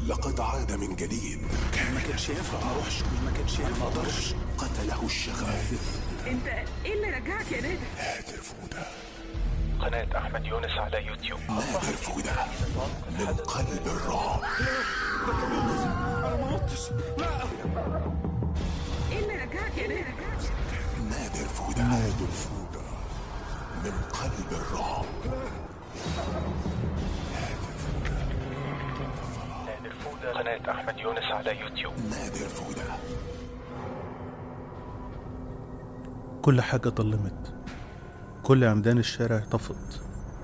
لقد عاد من جديد ما كانش ينفع ما اروحش ما كانش ينفع قدرش قتله الشغف انت ايه اللي رجعك يا نادر نادر فودة قناة أحمد يونس على يوتيوب نادر فودة من قلب الرعب انا ما متش لا ايه اللي رجعك يا نادر نادر فودة نادر فودة من قلب الرعب نادر فودة قناة أحمد يونس على يوتيوب نادر فودة كل حاجة ضلمت كل عمدان الشارع طفت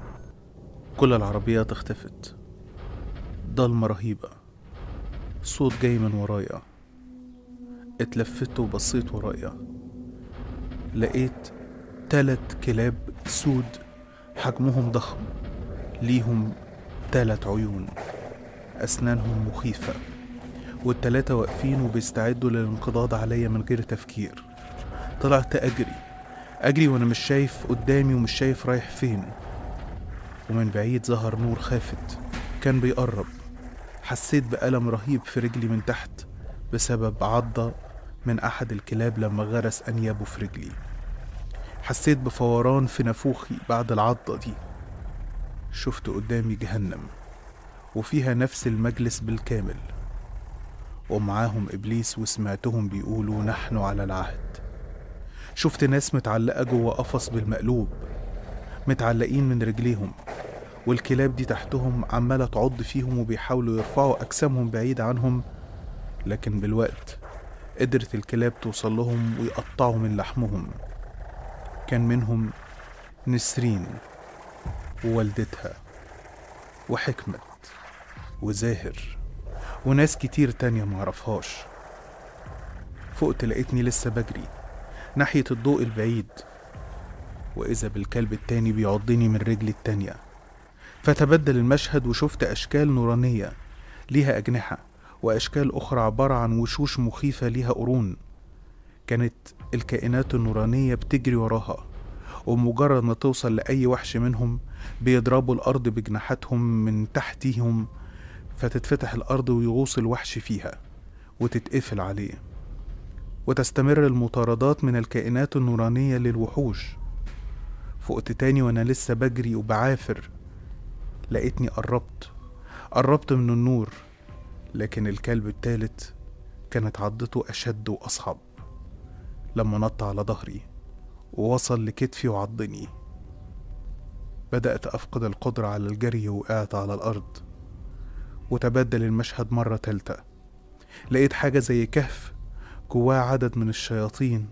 كل العربيات اختفت ضلمة رهيبة صوت جاي من ورايا اتلفت وبصيت ورايا لقيت تلت كلاب سود حجمهم ضخم ليهم تلت عيون أسنانهم مخيفة والتلاتة واقفين وبيستعدوا للانقضاض عليا من غير تفكير طلعت أجري أجري وأنا مش شايف قدامي ومش شايف رايح فين ومن بعيد ظهر نور خافت كان بيقرب حسيت بألم رهيب في رجلي من تحت بسبب عضة من أحد الكلاب لما غرس أنيابه في رجلي حسيت بفوران في نافوخي بعد العضة دي شفت قدامي جهنم وفيها نفس المجلس بالكامل ومعاهم إبليس وسمعتهم بيقولوا نحن على العهد شفت ناس متعلقة جوه قفص بالمقلوب متعلقين من رجليهم والكلاب دي تحتهم عمالة تعض فيهم وبيحاولوا يرفعوا أجسامهم بعيد عنهم لكن بالوقت قدرت الكلاب توصل لهم ويقطعوا من لحمهم كان منهم نسرين ووالدتها وحكمت وزاهر وناس كتير تانية معرفهاش فقت لقيتني لسه بجري ناحية الضوء البعيد وإذا بالكلب التاني بيعضني من رجلي التانية فتبدل المشهد وشفت أشكال نورانية ليها أجنحة وأشكال أخرى عبارة عن وشوش مخيفة ليها قرون كانت الكائنات النورانية بتجري وراها ومجرد ما توصل لأي وحش منهم بيضربوا الأرض بجناحاتهم من تحتهم فتتفتح الأرض ويغوص الوحش فيها وتتقفل عليه وتستمر المطاردات من الكائنات النورانية للوحوش فقت تاني وأنا لسه بجري وبعافر لقيتني قربت قربت من النور لكن الكلب التالت كانت عضته أشد وأصعب لما نط على ظهري ووصل لكتفي وعضني بدأت أفقد القدرة على الجري وقعت على الأرض وتبدل المشهد مرة تالتة لقيت حاجة زي كهف جواه عدد من الشياطين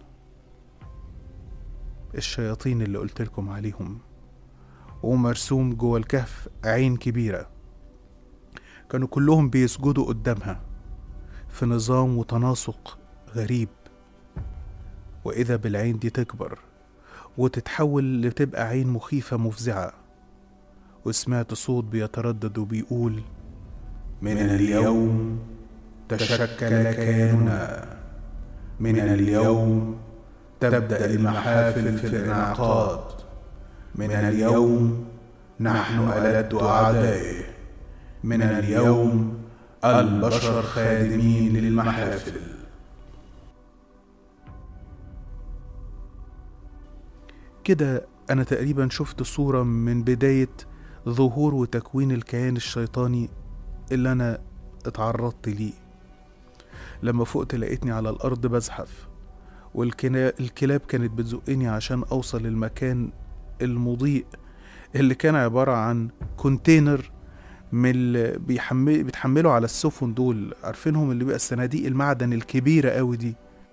الشياطين اللي قلتلكم عليهم ومرسوم جوه الكهف عين كبيرة كانوا كلهم بيسجدوا قدامها في نظام وتناسق غريب وإذا بالعين دي تكبر وتتحول لتبقى عين مخيفة مفزعة وسمعت صوت بيتردد وبيقول من اليوم تشكل كياننا من اليوم تبدأ المحافل في الانعقاد من اليوم نحن ألد أعدائه من اليوم البشر خادمين للمحافل كده أنا تقريبا شفت صورة من بداية ظهور وتكوين الكيان الشيطاني اللي أنا اتعرضت ليه لما فقت لقيتني على الأرض بزحف والكلاب كانت بتزقني عشان أوصل للمكان المضيء اللي كان عبارة عن كونتينر من اللي بيحمل بيتحملوا على السفن دول عارفينهم اللي بيبقى الصناديق المعدن الكبيرة قوي دي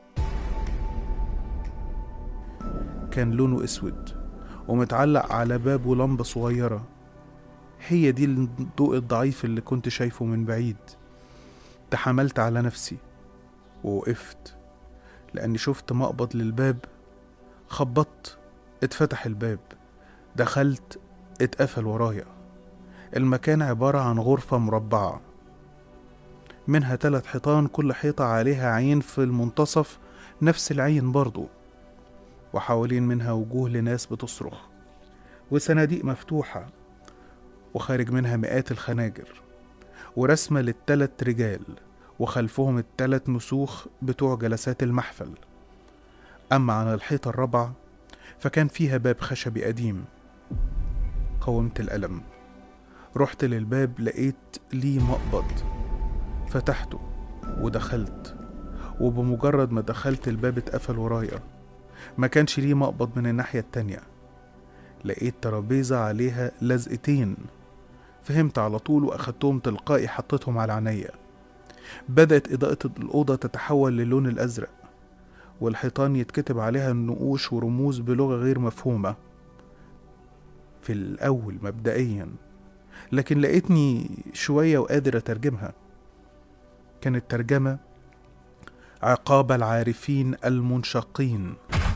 كان لونه اسود ومتعلق على بابه لمبة صغيرة هي دي الضوء الضعيف اللي كنت شايفه من بعيد تحملت على نفسي ووقفت لأني شفت مقبض للباب خبطت اتفتح الباب دخلت اتقفل ورايا المكان عبارة عن غرفة مربعة منها تلات حيطان كل حيطة عليها عين في المنتصف نفس العين برضو وحوالين منها وجوه لناس بتصرخ وصناديق مفتوحة وخارج منها مئات الخناجر ورسمة للتلات رجال وخلفهم التلات مسوخ بتوع جلسات المحفل أما عن الحيطة الرابعة فكان فيها باب خشبي قديم قاومت الألم رحت للباب لقيت ليه مقبض فتحته ودخلت وبمجرد ما دخلت الباب اتقفل ورايا ما كانش ليه مقبض من الناحية التانية لقيت ترابيزة عليها لزقتين فهمت على طول وأخدتهم تلقائي حطيتهم على عينيا بدأت إضاءة الأوضة تتحول للون الأزرق والحيطان يتكتب عليها نقوش ورموز بلغة غير مفهومة في الأول مبدئيا لكن لقيتني شوية وقادر أترجمها كانت ترجمة عقاب العارفين المنشقين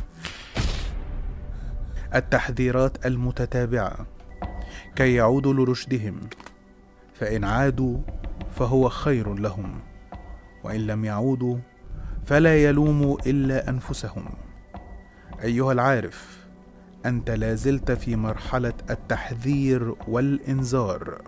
التحذيرات المتتابعة كي يعودوا لرشدهم فإن عادوا فهو خير لهم وإن لم يعودوا فلا يلوموا إلا أنفسهم أيها العارف أنت لازلت في مرحلة التحذير والإنذار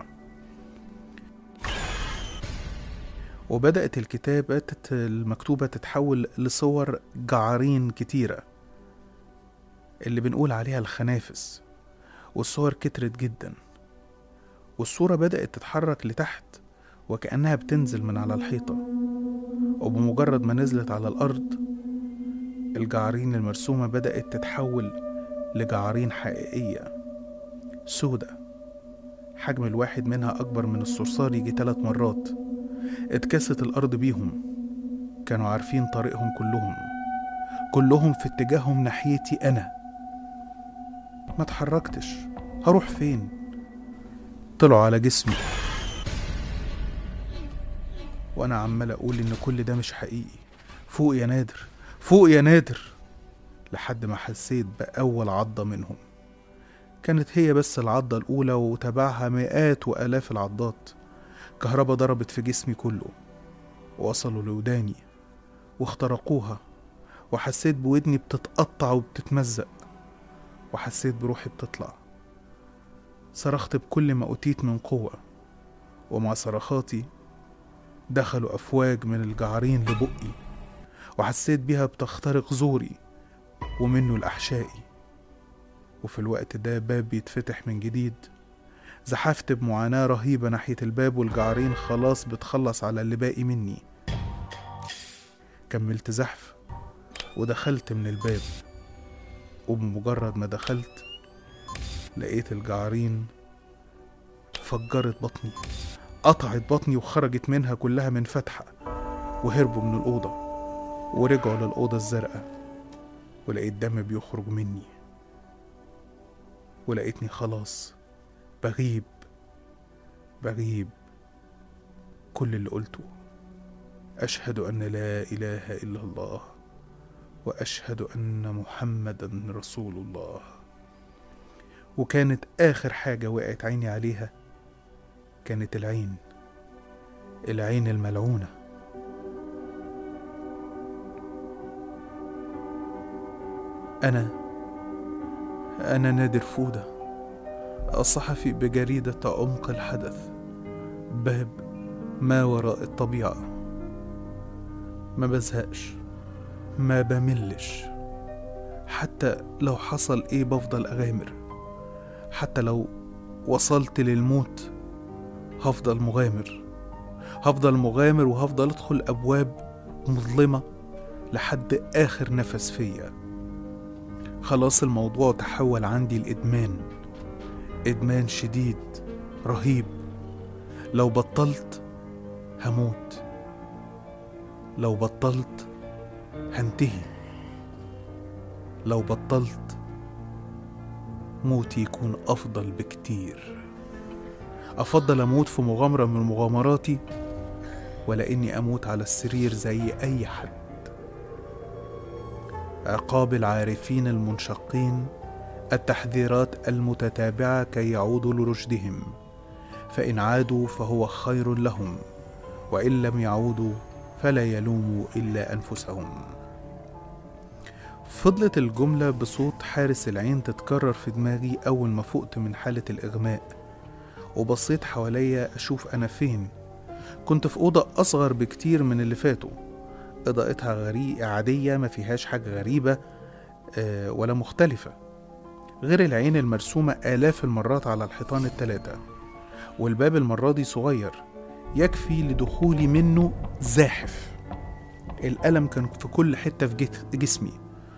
وبدأت الكتابة المكتوبة تتحول لصور جعارين كتيرة اللي بنقول عليها الخنافس والصور كترت جدا والصورة بدأت تتحرك لتحت وكأنها بتنزل من على الحيطة وبمجرد ما نزلت على الأرض الجعارين المرسومة بدأت تتحول لجعارين حقيقية سودة حجم الواحد منها أكبر من الصرصار يجي تلات مرات اتكست الأرض بيهم كانوا عارفين طريقهم كلهم كلهم في اتجاههم ناحيتي أنا ما اتحركتش هروح فين طلعوا على جسمي وأنا عمال أقول إن كل ده مش حقيقي فوق يا نادر فوق يا نادر لحد ما حسيت بأول عضة منهم كانت هي بس العضة الأولى وتبعها مئات وآلاف العضات كهربا ضربت في جسمي كله ووصلوا لوداني واخترقوها وحسيت بودني بتتقطع وبتتمزق وحسيت بروحي بتطلع صرخت بكل ما أوتيت من قوة ومع صرخاتي دخلوا أفواج من الجعرين لبقي وحسيت بيها بتخترق زوري ومنه لأحشائي وفي الوقت ده باب بيتفتح من جديد زحفت بمعاناة رهيبة ناحية الباب والجعرين خلاص بتخلص على اللي باقي مني كملت زحف ودخلت من الباب وبمجرد ما دخلت لقيت الجعرين فجرت بطني قطعت بطني وخرجت منها كلها من فتحة وهربوا من الأوضة ورجعوا للأوضة الزرقاء ولقيت دم بيخرج مني ولقيتني خلاص بغيب بغيب كل اللي قلته أشهد أن لا إله إلا الله وأشهد أن محمدا رسول الله وكانت آخر حاجة وقعت عيني عليها كانت العين العين الملعونة أنا أنا نادر فودة الصحفي بجريدة عمق الحدث باب ما وراء الطبيعة ما بزهقش ما بملش حتى لو حصل ايه بفضل اغامر حتى لو وصلت للموت هفضل مغامر هفضل مغامر وهفضل ادخل ابواب مظلمه لحد اخر نفس فيا خلاص الموضوع تحول عندي لادمان ادمان شديد رهيب لو بطلت هموت لو بطلت هنتهي لو بطلت موتي يكون افضل بكتير افضل اموت في مغامره من مغامراتي ولا اني اموت على السرير زي اي حد عقاب العارفين المنشقين التحذيرات المتتابعه كي يعودوا لرشدهم فان عادوا فهو خير لهم وان لم يعودوا فلا يلوموا الا انفسهم فضلت الجمله بصوت حارس العين تتكرر في دماغي اول ما فقت من حاله الاغماء وبصيت حواليا اشوف انا فين كنت في أوضة أصغر بكتير من اللي فاتوا إضاءتها غري عادية ما فيهاش حاجة غريبة آه، ولا مختلفة غير العين المرسومة آلاف المرات على الحيطان التلاتة والباب المرة دي صغير يكفي لدخولي منه زاحف الألم كان في كل حتة في جت- جسمي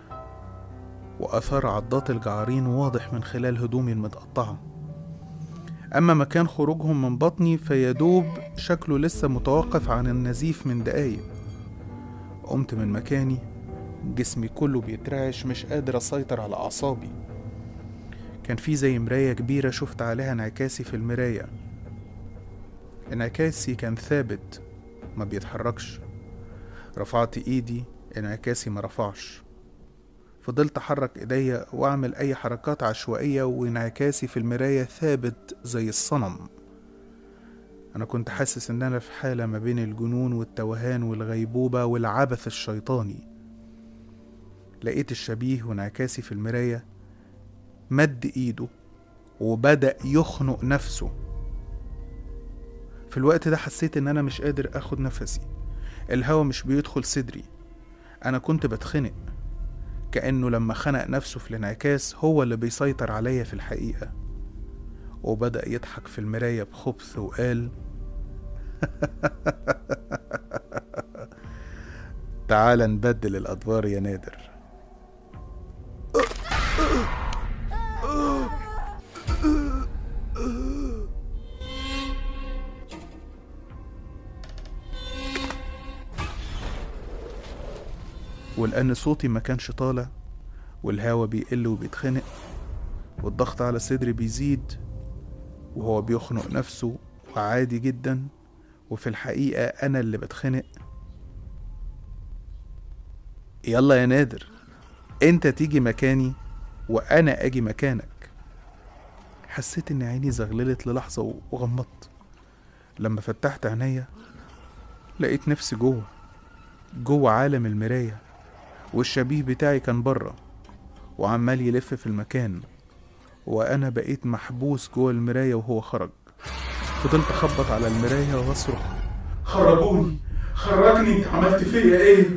وأثار عضات الجعارين واضح من خلال هدومي المتقطعة أما مكان خروجهم من بطني فيدوب شكله لسه متوقف عن النزيف من دقايق قمت من مكاني جسمي كله بيترعش مش قادر أسيطر على أعصابي كان في زي مراية كبيرة شفت عليها انعكاسي في المراية انعكاسي كان ثابت ما بيتحركش رفعت ايدي انعكاسي ما رفعش فضلت احرك ايديا واعمل اي حركات عشوائية وانعكاسي في المراية ثابت زي الصنم انا كنت حاسس ان انا في حالة ما بين الجنون والتوهان والغيبوبة والعبث الشيطاني لقيت الشبيه وانعكاسي في المراية مد ايده وبدأ يخنق نفسه في الوقت ده حسيت ان انا مش قادر اخد نفسي الهوا مش بيدخل صدري انا كنت بتخنق كأنه لما خنق نفسه في الانعكاس هو اللي بيسيطر عليا في الحقيقة وبدأ يضحك في المراية بخبث وقال تعال نبدل الأدوار يا نادر ولأن صوتي ما كانش طالع والهوا بيقل وبيتخنق والضغط على صدري بيزيد وهو بيخنق نفسه وعادي جدا وفي الحقيقة أنا اللي بتخنق يلا يا نادر انت تيجي مكاني وأنا أجي مكانك حسيت إن عيني زغللت للحظة وغمضت لما فتحت عينيا لقيت نفسي جوه جوه عالم المراية والشبيه بتاعي كان بره وعمال يلف في المكان وأنا بقيت محبوس جوه المراية وهو خرج فضلت أخبط على المراية وأصرخ خرجوني خرجني عملت فيا ايه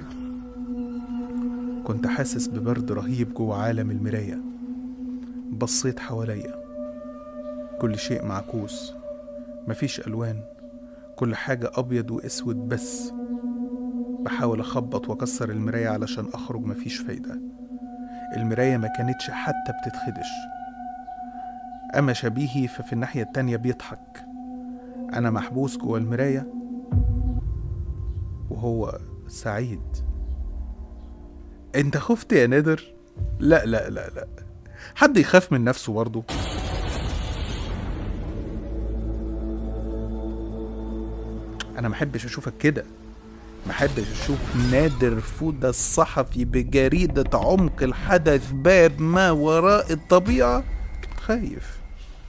كنت حاسس ببرد رهيب جوه عالم المراية بصيت حواليا كل شيء معكوس مفيش ألوان كل حاجة أبيض وأسود بس بحاول أخبط وأكسر المراية علشان أخرج مفيش فايدة المراية ما كانتش حتى بتتخدش أما شبيهي ففي الناحية التانية بيضحك أنا محبوس جوه المراية وهو سعيد انت خفت يا نادر لا لا لا لا حد يخاف من نفسه برضه انا محبش اشوفك كده محبش اشوف نادر فودة الصحفي بجريدة عمق الحدث باب ما وراء الطبيعة خايف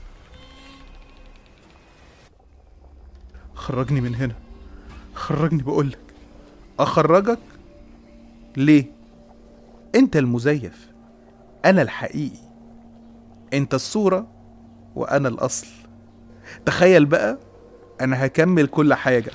خرجني من هنا خرجني بقولك اخرجك ليه انت المزيف انا الحقيقي انت الصورة وانا الاصل تخيل بقى انا هكمل كل حاجة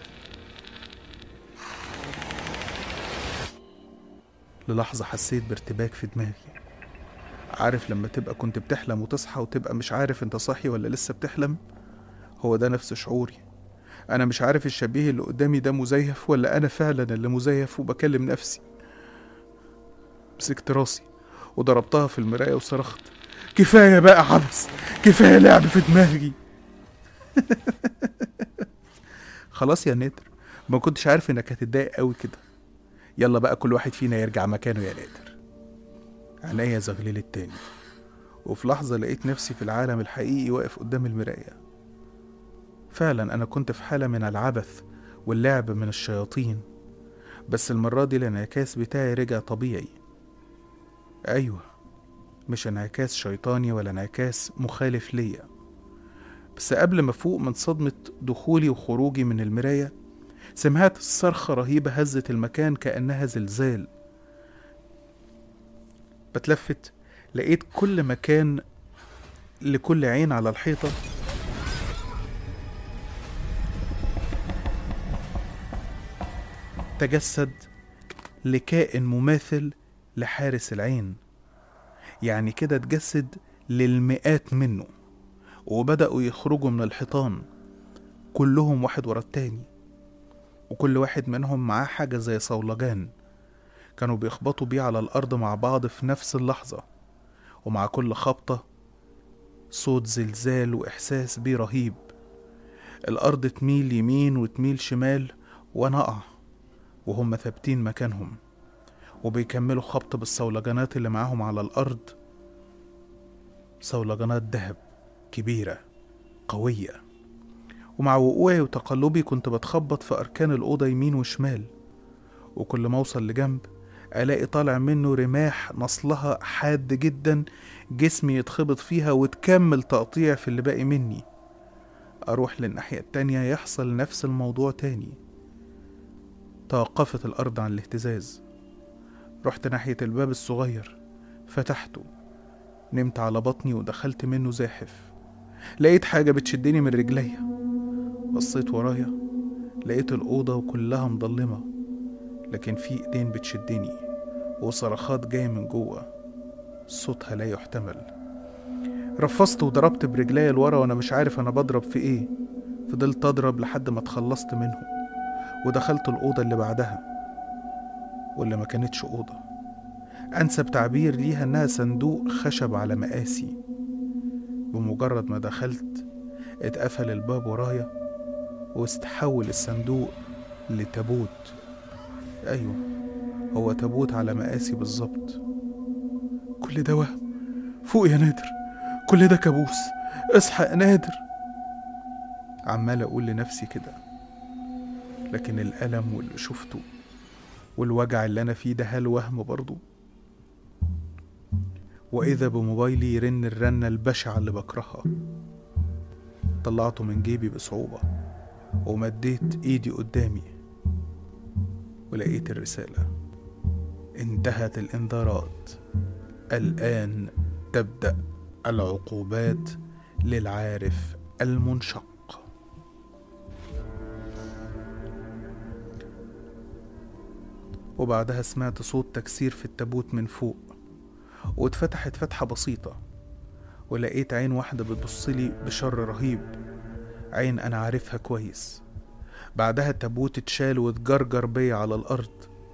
للحظة حسيت بارتباك في دماغي عارف لما تبقى كنت بتحلم وتصحى وتبقى مش عارف انت صاحي ولا لسه بتحلم هو ده نفس شعوري انا مش عارف الشبيه اللي قدامي ده مزيف ولا انا فعلا اللي مزيف وبكلم نفسي مسكت راسي وضربتها في المراية وصرخت كفاية بقى عبث كفاية لعب في دماغي خلاص يا نادر ما كنتش عارف انك هتتضايق قوي كده يلا بقى كل واحد فينا يرجع مكانه يا نادر عينيا زغللت تاني وفي لحظة لقيت نفسي في العالم الحقيقي واقف قدام المراية فعلا أنا كنت في حالة من العبث واللعب من الشياطين بس المرة دي الانعكاس بتاعي رجع طبيعي أيوة مش انعكاس شيطاني ولا انعكاس مخالف ليا بس قبل ما فوق من صدمة دخولي وخروجي من المراية سمعت صرخة رهيبة هزت المكان كأنها زلزال بتلفت لقيت كل مكان لكل عين على الحيطة تجسد لكائن مماثل لحارس العين يعني كده اتجسد للمئات منه وبدأوا يخرجوا من الحيطان كلهم واحد ورا التاني وكل واحد منهم معاه حاجة زي صولجان كانوا بيخبطوا بيه على الأرض مع بعض في نفس اللحظة ومع كل خبطة صوت زلزال وإحساس بيه رهيب الأرض تميل يمين وتميل شمال وأنا أقع وهم ثابتين مكانهم وبيكملوا خبط بالصولجانات اللي معاهم على الأرض صولجانات دهب كبيرة قوية ومع وقوعي وتقلبي كنت بتخبط في أركان الأوضة يمين وشمال وكل ما أوصل لجنب ألاقي طالع منه رماح نصلها حاد جدا جسمي يتخبط فيها وتكمل تقطيع في اللي باقي مني أروح للناحية التانية يحصل نفس الموضوع تاني توقفت الأرض عن الاهتزاز رحت ناحية الباب الصغير فتحته نمت على بطني ودخلت منه زاحف لقيت حاجة بتشدني من رجليا بصيت ورايا لقيت الأوضة كلها مضلمة لكن في ايدين بتشدني وصرخات جاية من جوه صوتها لا يحتمل رفصت وضربت برجليا لورا وانا مش عارف انا بضرب في ايه فضلت اضرب لحد ما اتخلصت منهم ودخلت الأوضة اللي بعدها واللي ما كانتش أوضة أنسب تعبير ليها إنها صندوق خشب على مقاسي بمجرد ما دخلت اتقفل الباب ورايا واستحول الصندوق لتابوت أيوه هو تابوت على مقاسي بالظبط كل ده وهم فوق يا نادر كل ده كابوس اصحى يا نادر عمال أقول لنفسي كده لكن الألم واللي شفته والوجع اللي أنا فيه ده هل وهم برضه وإذا بموبايلي يرن الرنة البشعة اللي بكرهها طلعته من جيبي بصعوبة ومديت إيدي قدامي ولقيت الرسالة انتهت الإنذارات الآن تبدأ العقوبات للعارف المنشق وبعدها سمعت صوت تكسير في التابوت من فوق واتفتحت فتحة بسيطة ولقيت عين واحدة بتبصلي بشر رهيب عين أنا عارفها كويس بعدها التابوت اتشال واتجرجر بيا على الأرض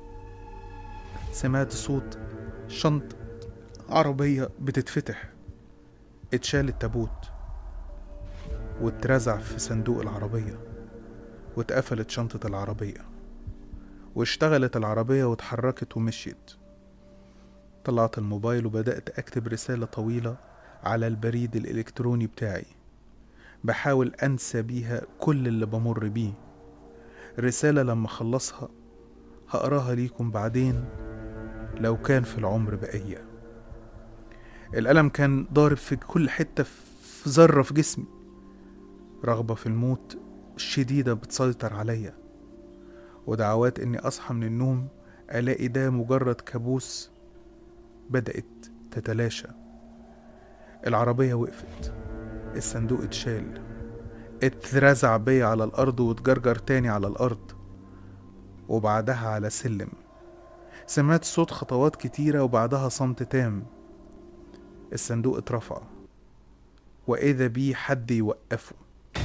سمعت صوت شنطة عربية بتتفتح اتشال التابوت واترزع في صندوق العربية واتقفلت شنطة العربية واشتغلت العربية واتحركت ومشيت طلعت الموبايل وبدأت أكتب رسالة طويلة على البريد الإلكتروني بتاعي بحاول أنسى بيها كل اللي بمر بيه رسالة لما أخلصها هقراها ليكم بعدين لو كان في العمر بقية الألم كان ضارب في كل حتة في ذرة في جسمي رغبة في الموت شديدة بتسيطر عليا ودعوات إني أصحى من النوم ألاقي ده مجرد كابوس بدأت تتلاشى العربية وقفت الصندوق اتشال اترزع بيا على الأرض واتجرجر تاني على الأرض وبعدها على سلم سمعت صوت خطوات كتيرة وبعدها صمت تام الصندوق اترفع وإذا بيه حد يوقفه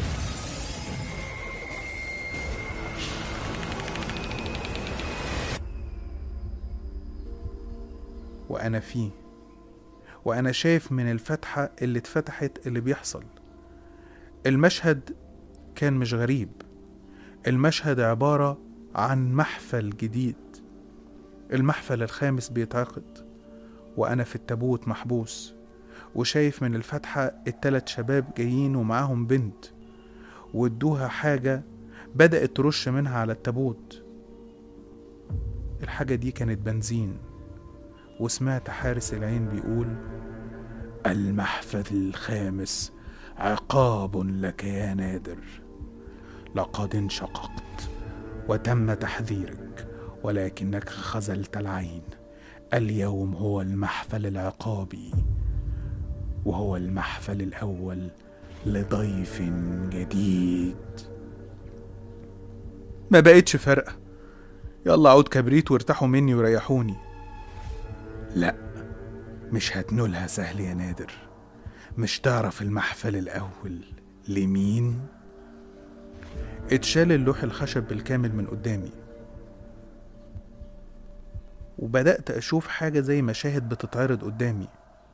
وأنا فيه وأنا شايف من الفتحة اللي اتفتحت اللي بيحصل المشهد كان مش غريب المشهد عبارة عن محفل جديد المحفل الخامس بيتعقد وأنا في التابوت محبوس وشايف من الفتحة التلات شباب جايين ومعاهم بنت وادوها حاجة بدأت ترش منها على التابوت الحاجة دي كانت بنزين وسمعت حارس العين بيقول المحفل الخامس عقاب لك يا نادر لقد انشققت وتم تحذيرك ولكنك خذلت العين اليوم هو المحفل العقابي وهو المحفل الاول لضيف جديد ما بقتش فارقه يلا عود كبريت وارتاحوا مني وريحوني لا مش هتنولها سهل يا نادر مش تعرف المحفل الأول لمين اتشال اللوح الخشب بالكامل من قدامي وبدأت أشوف حاجة زي مشاهد بتتعرض قدامي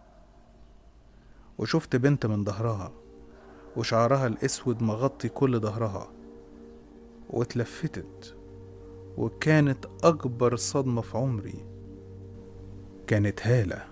وشفت بنت من ظهرها وشعرها الأسود مغطي كل ظهرها واتلفتت وكانت أكبر صدمة في عمري كانت هالة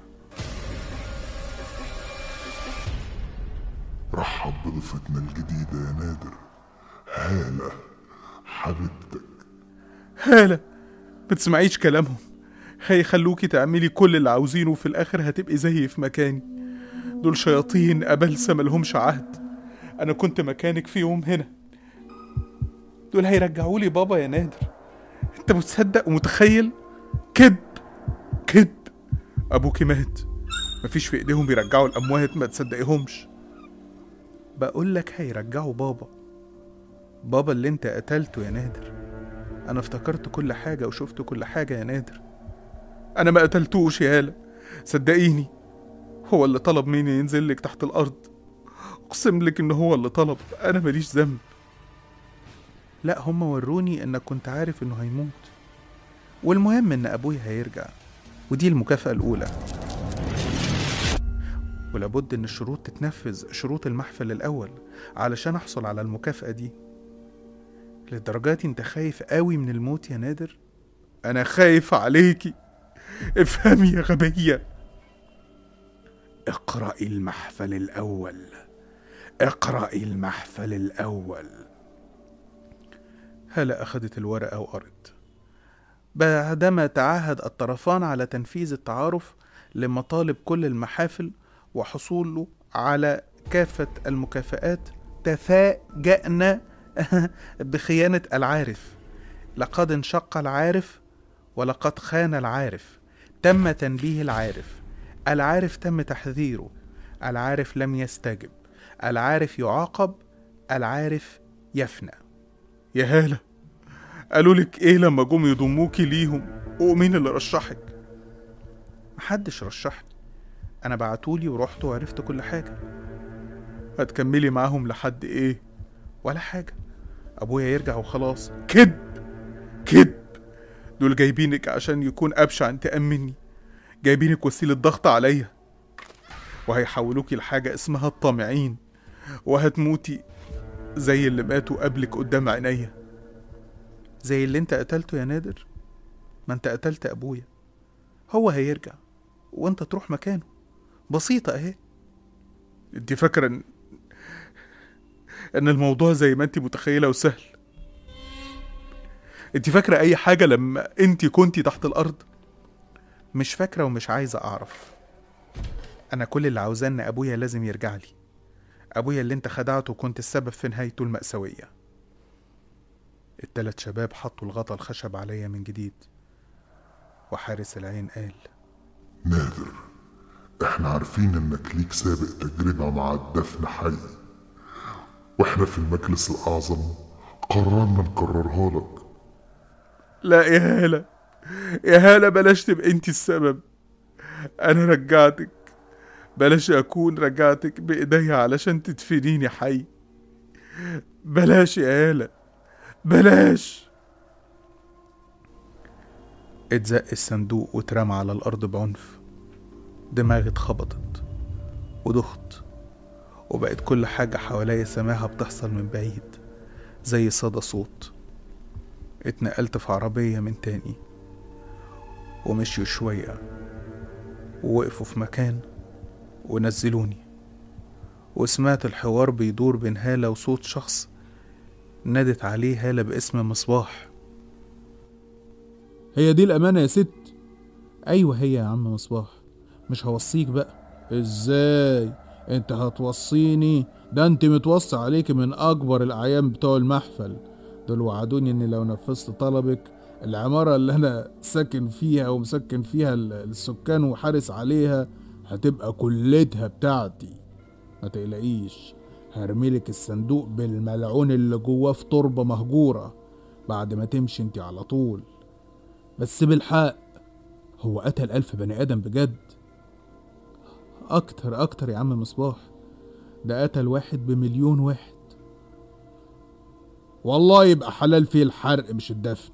رحب بضيفتنا الجديدة يا نادر هالة حبيبتك هالة ما تسمعيش كلامهم هيخلوكي تعملي كل اللي عاوزينه وفي الآخر هتبقي زيي في مكاني دول شياطين أبلسة ملهمش عهد أنا كنت مكانك في يوم هنا دول هيرجعولي بابا يا نادر أنت متصدق ومتخيل كذب كذب أبوكي مات مفيش في إيديهم يرجعوا الأموات ما تصدقيهمش بقول لك هيرجعوا بابا بابا اللي انت قتلته يا نادر انا افتكرت كل حاجة وشفت كل حاجة يا نادر انا ما قتلتوش يا هالة صدقيني هو اللي طلب مني ينزل لك تحت الارض اقسم لك ان هو اللي طلب انا ماليش ذنب لا هم وروني انك كنت عارف انه هيموت والمهم ان ابويا هيرجع ودي المكافأة الاولى ولابد ان الشروط تتنفذ شروط المحفل الاول علشان احصل على المكافأة دي للدرجة دي انت خايف قوي من الموت يا نادر انا خايف عليكي افهمي يا غبية اقرأي المحفل الاول اقرأي المحفل الاول هلا اخدت الورقة وقرت بعدما تعهد الطرفان على تنفيذ التعارف لمطالب كل المحافل وحصوله على كافة المكافآت تفاجأنا بخيانة العارف لقد انشق العارف ولقد خان العارف تم تنبيه العارف العارف تم تحذيره العارف لم يستجب العارف يعاقب العارف يفنى يا هالة قالوا لك ايه لما جم يضموكي ليهم ومين اللي رشحك محدش رشحني انا بعتولي ورحت وعرفت كل حاجة هتكملي معاهم لحد ايه ولا حاجة ابويا يرجع وخلاص كذب كذب دول جايبينك عشان يكون ابشع انتقام مني جايبينك وسيلة ضغط عليا وهيحولوكي لحاجة اسمها الطامعين وهتموتي زي اللي ماتوا قبلك قدام عينيا زي اللي انت قتلته يا نادر ما انت قتلت ابويا هو هيرجع وانت تروح مكانه بسيطة اهي انت فاكرة ان ان الموضوع زي ما انت متخيلة وسهل انت فاكرة اي حاجة لما انت كنتي تحت الارض مش فاكرة ومش عايزة اعرف انا كل اللي عاوزاه ان ابويا لازم يرجع لي ابويا اللي انت خدعته وكنت السبب في نهايته المأساوية التلات شباب حطوا الغطا الخشب عليا من جديد وحارس العين قال نادر احنا عارفين انك ليك سابق تجربة مع الدفن حي واحنا في المجلس الاعظم قررنا نكررها لك لا يا هالة يا هالة بلاش تبقى انت السبب انا رجعتك بلاش اكون رجعتك بايديا علشان تدفنيني حي بلاش يا هالة بلاش اتزق الصندوق واترمى على الارض بعنف دماغي اتخبطت ودخت وبقت كل حاجة حواليا سماها بتحصل من بعيد زي صدى صوت اتنقلت في عربية من تاني ومشيوا شوية ووقفوا في مكان ونزلوني وسمعت الحوار بيدور بين هالة وصوت شخص نادت عليه هالة باسم مصباح هي دي الأمانة يا ست أيوة هي يا عم مصباح مش هوصيك بقى ازاي انت هتوصيني ده انت متوصي عليك من اكبر الاعيان بتوع المحفل دول وعدوني اني لو نفذت طلبك العمارة اللي انا ساكن فيها ومسكن فيها ال- السكان وحارس عليها هتبقى كلتها بتاعتي ما تقلقيش هرميلك الصندوق بالملعون اللي جواه في تربة مهجورة بعد ما تمشي انت على طول بس بالحق هو قتل ألف بني آدم بجد أكتر أكتر يا عم مصباح ده قتل واحد بمليون واحد والله يبقى حلال فيه الحرق مش الدفن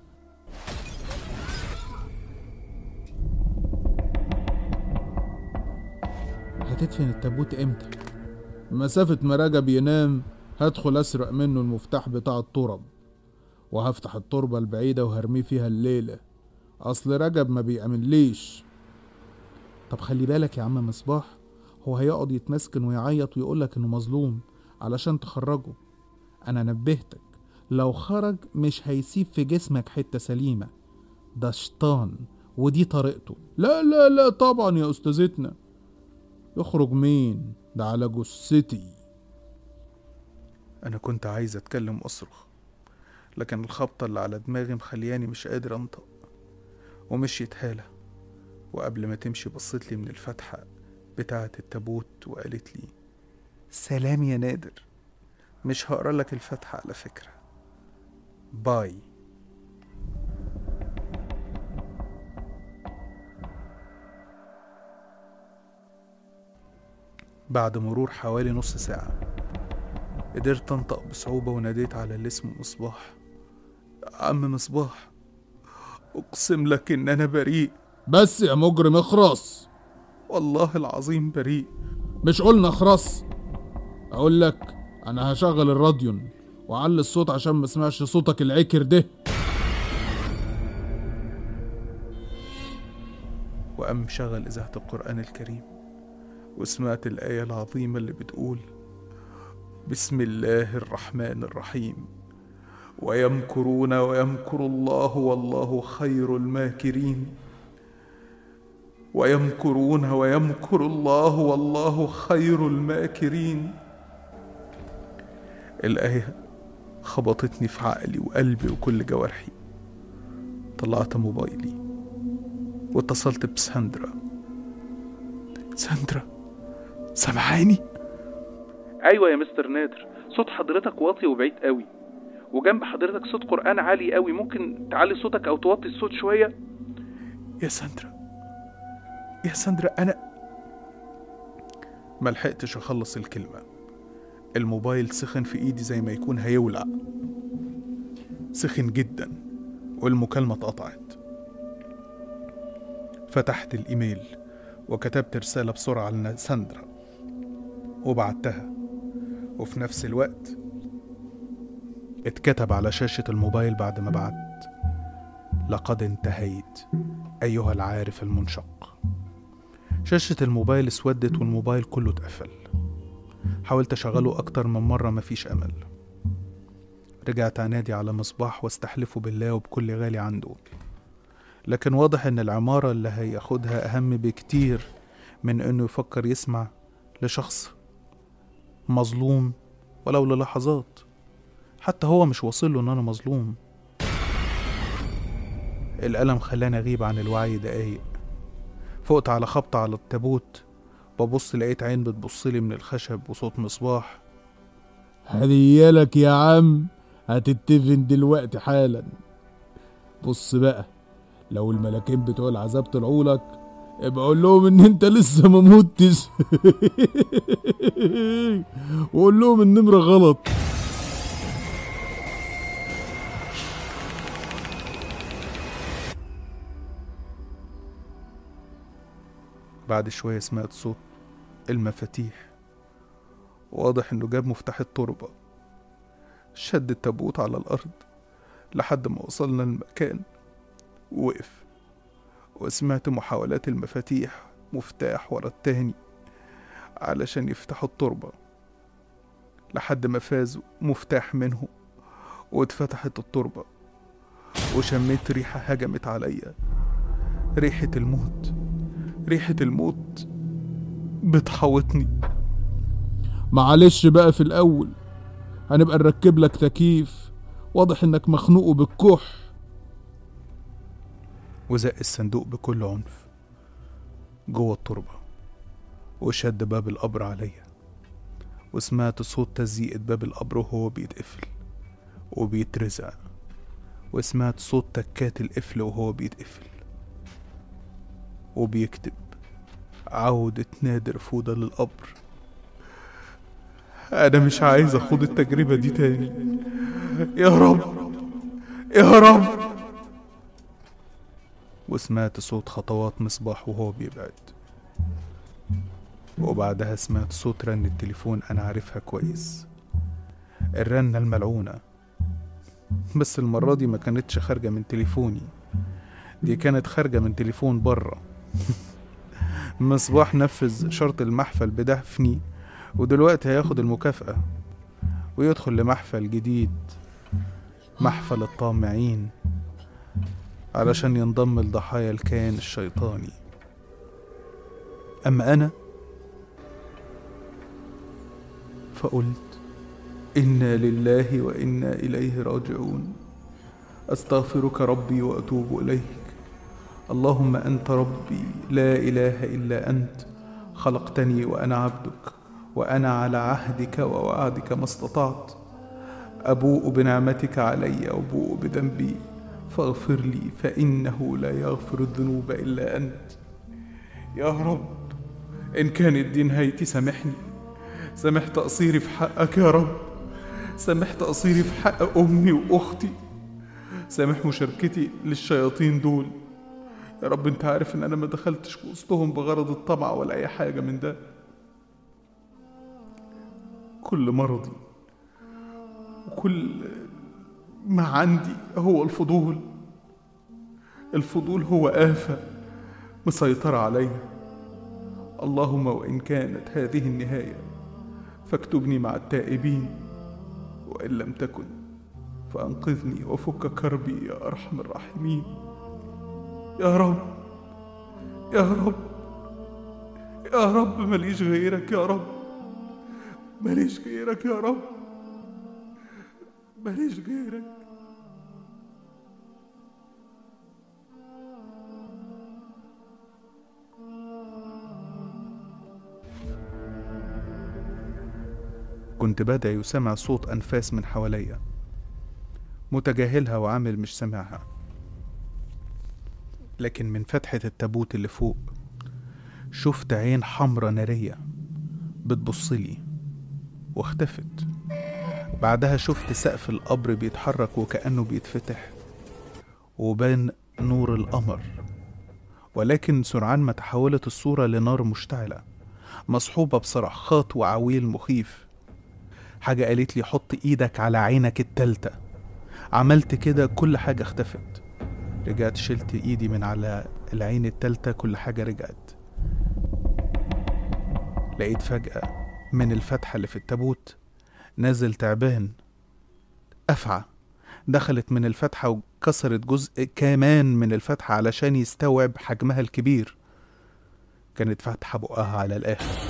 هتدفن التابوت امتى مسافة ما رجب ينام هدخل اسرق منه المفتاح بتاع الترب وهفتح التربة البعيدة وهرميه فيها الليلة اصل رجب ما بيأمنليش طب خلي بالك يا عم مصباح هو هيقعد يتمسكن ويعيط ويقولك انه مظلوم علشان تخرجه انا نبهتك لو خرج مش هيسيب في جسمك حتة سليمة ده شيطان ودي طريقته لا لا لا طبعا يا استاذتنا يخرج مين ده على جثتي أنا كنت عايز أتكلم وأصرخ لكن الخبطة اللي على دماغي مخلياني مش قادر أنطق ومشيت هالة وقبل ما تمشي بصيت لي من الفتحة بتاعة التابوت وقالت لي سلام يا نادر مش هقرا لك الفتحة على فكرة باي بعد مرور حوالي نص ساعة قدرت أنطق بصعوبة وناديت على اللي اسمه مصباح عم مصباح أقسم لك إن أنا بريء بس يا مجرم اخرس والله العظيم بريء مش قلنا اخرس اقول لك انا هشغل الراديون وعلي الصوت عشان ما اسمعش صوتك العكر ده وقام مشغل إذاعة القرآن الكريم وسمعت الآية العظيمة اللي بتقول بسم الله الرحمن الرحيم ويمكرون ويمكر الله والله خير الماكرين ويمكرون ويمكر الله والله خير الماكرين الآية خبطتني في عقلي وقلبي وكل جوارحي طلعت موبايلي واتصلت بساندرا ساندرا سامعاني ايوه يا مستر نادر صوت حضرتك واطي وبعيد قوي وجنب حضرتك صوت قرآن عالي قوي ممكن تعلي صوتك او توطي الصوت شوية يا ساندرا يا ساندرا انا ملحقتش اخلص الكلمة الموبايل سخن في ايدي زي ما يكون هيولع سخن جدا والمكالمة اتقطعت فتحت الايميل وكتبت رسالة بسرعة لساندرا وبعتها وفي نفس الوقت اتكتب على شاشة الموبايل بعد ما بعت لقد انتهيت أيها العارف المنشق شاشة الموبايل اسودت والموبايل كله اتقفل حاولت أشغله أكتر من مرة مفيش أمل رجعت أنادي على مصباح واستحلفه بالله وبكل غالي عنده لكن واضح إن العمارة اللي هياخدها أهم بكتير من إنه يفكر يسمع لشخص مظلوم ولو للحظات حتى هو مش واصل له إن أنا مظلوم الألم خلاني أغيب عن الوعي دقايق فقت على خبطة على التابوت ببص لقيت عين بتبصلي من الخشب وصوت مصباح هديالك يا عم هتتفن دلوقتي حالا بص بقى لو الملاكين بتوع العذاب طلعولك ابقى قول لهم ان انت لسه ما متش وقول لهم النمرة غلط بعد شوية سمعت صوت المفاتيح واضح انه جاب مفتاح التربة شد التابوت على الأرض لحد ما وصلنا المكان ووقف وسمعت محاولات المفاتيح مفتاح ورا التاني علشان يفتحوا التربة لحد ما فازوا مفتاح منهم واتفتحت التربة وشميت ريحة هجمت عليا ريحة الموت ريحة الموت بتحوطني معلش بقى في الأول هنبقى نركب لك تكييف واضح انك مخنوق بالكح وزق الصندوق بكل عنف جوه التربة وشد باب القبر عليا وسمعت صوت تزييق باب القبر وهو بيتقفل وبيترزع وسمعت صوت تكات القفل وهو بيتقفل وبيكتب عودة نادر فودة للقبر أنا مش عايز أخوض التجربة دي تاني يا رب يا رب وسمعت صوت خطوات مصباح وهو بيبعد وبعدها سمعت صوت رن التليفون أنا عارفها كويس الرنة الملعونة بس المرة دي ما كانتش خارجة من تليفوني دي كانت خارجة من تليفون بره مصباح نفذ شرط المحفل بدفني ودلوقتي هياخد المكافأة ويدخل لمحفل جديد محفل الطامعين علشان ينضم لضحايا الكيان الشيطاني أما أنا فقلت إنا لله وإنا إليه راجعون أستغفرك ربي وأتوب إليك اللهم أنت ربي لا إله إلا أنت خلقتني وأنا عبدك وأنا على عهدك ووعدك ما استطعت أبوء بنعمتك علي وأبوء بذنبي فاغفر لي فإنه لا يغفر الذنوب إلا أنت يا رب إن كانت دي نهايتي سامحني سامح تقصيري في حقك يا رب سامح تقصيري في حق أمي وأختي سامح مشاركتي للشياطين دول يا رب انت عارف ان انا ما دخلتش وسطهم بغرض الطمع ولا اي حاجة من ده كل مرضي وكل ما عندي هو الفضول الفضول هو آفة مسيطرة عليا اللهم وإن كانت هذه النهاية فاكتبني مع التائبين وإن لم تكن فأنقذني وفك كربي يا أرحم الراحمين يا رب يا رب يا رب ماليش غيرك يا رب ماليش غيرك يا رب ماليش غيرك كنت بدعي وسمع صوت أنفاس من حواليا متجاهلها وعامل مش سامعها لكن من فتحة التابوت اللي فوق شفت عين حمرة نارية بتبصلي واختفت بعدها شفت سقف القبر بيتحرك وكأنه بيتفتح وبان نور القمر ولكن سرعان ما تحولت الصورة لنار مشتعلة مصحوبة بصرخات وعويل مخيف حاجة قالت لي حط ايدك على عينك التالتة عملت كده كل حاجة اختفت رجعت شلت ايدي من على العين التالتة كل حاجة رجعت لقيت فجأة من الفتحة اللي في التابوت نازل تعبان أفعى دخلت من الفتحة وكسرت جزء كمان من الفتحة علشان يستوعب حجمها الكبير كانت فاتحة بقها على الآخر